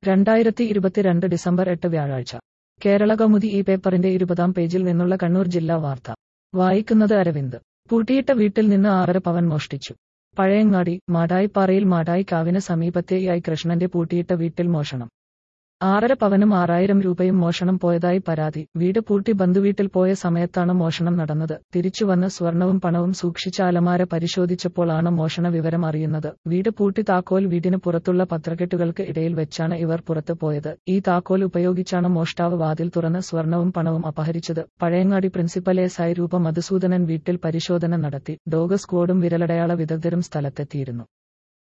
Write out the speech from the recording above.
രണ്ടായിരത്തി ഇരുപത്തിരണ്ട് ഡിസംബർ എട്ട് വ്യാഴാഴ്ച കേരള കൗമുദി ഈ പേപ്പറിന്റെ ഇരുപതാം പേജിൽ നിന്നുള്ള കണ്ണൂർ ജില്ലാ വാർത്ത വായിക്കുന്നത് അരവിന്ദ് പൂട്ടിയിട്ട വീട്ടിൽ നിന്ന് ആറര പവൻ മോഷ്ടിച്ചു പഴയങ്ങാടി മാടായിപ്പാറയിൽ മാടായിക്കാവിന് സമീപത്തെയായി കൃഷ്ണന്റെ പൂട്ടിയിട്ട വീട്ടിൽ മോഷണം ആറര പവനും ആറായിരം രൂപയും മോഷണം പോയതായി പരാതി വീട് പൂട്ടി ബന്ധുവീട്ടിൽ പോയ സമയത്താണ് മോഷണം നടന്നത് തിരിച്ചുവന്ന് സ്വർണവും പണവും സൂക്ഷിച്ച അലമാര പരിശോധിച്ചപ്പോഴാണ് മോഷണ വിവരം അറിയുന്നത് വീട് പൂട്ടി താക്കോൽ വീടിന് പുറത്തുള്ള പത്രക്കെട്ടുകൾക്ക് ഇടയിൽ വെച്ചാണ് ഇവർ പുറത്ത് പോയത് ഈ താക്കോൽ ഉപയോഗിച്ചാണ് മോഷ്ടാവ് വാതിൽ തുറന്ന് സ്വർണവും പണവും അപഹരിച്ചത് Pazhayangadi principal S I Rupa Madhusoodanan വീട്ടിൽ പരിശോധന നടത്തി ഡോഗ് സ്ക്വാഡും വിരലടയാള വിദഗ്ധരും സ്ഥലത്തെത്തിയിരുന്നു